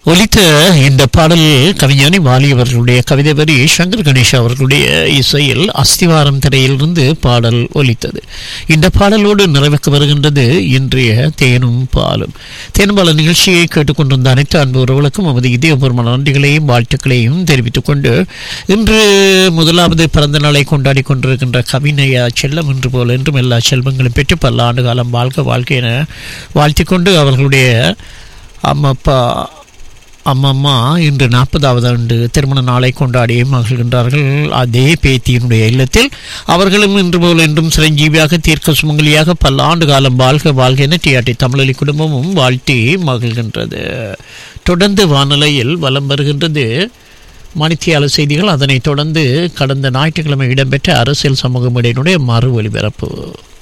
ஒலித்த இந்த பாடல் கவிஞானி வாலி அவர்களுடைய கவிதை வரி சங்கர் கணேஷ் அவர்களுடைய இசையில் அஸ்திவாரம் திரையிலிருந்து பாடல் ஒலித்தது இந்த பாடலோடு நிறைவுக்கு வருகின்றது இன்றைய தேனும் பாலும் தேனும்பால நிகழ்ச்சியை கேட்டுக்கொண்டிருந்த அனைத்து அன்பு உறவுகளுக்கும் நமது இதயபூர்வமான நன்றிகளையும் வாழ்த்துக்களையும் தெரிவித்துக் கொண்டு இன்று முதலாவது பிறந்த நாளை கொண்டாடி கொண்டிருக்கின்ற கவினையா செல்லம் என்று போல் என்றும் எல்லா செல்வங்களும் பெற்று பல ஆண்டு காலம் வாழ்க வாழ்க்கை என வாழ்த்திக்கொண்டு அவர்களுடைய அம்மப்பா அம்மம்மா இன்று நாற்பதாவது ஆண்டு திருமண நாளை கொண்டாடி மகிழ்கின்றார்கள் அதே பேத்தியினுடைய இல்லத்தில் அவர்களும் இன்று போல் என்றும் சிரஞ்சீவியாக தீர்க்க சுமங்கலியாக பல ஆண்டு காலம் வாழ்க வாழ்க என டிஆர்டி தமிழொலி குடும்பமும் வாழ்த்தி மகிழ்கின்றது தொடர்ந்து வானிலையில் வலம் வருகின்றது மணித்தியால செய்திகள் அதனைத் தொடர்ந்து கடந்த ஞாயிற்றுக்கிழமை இடம்பெற்ற அரசியல் சமூக மீடியனுடைய மறு ஒலிபரப்பு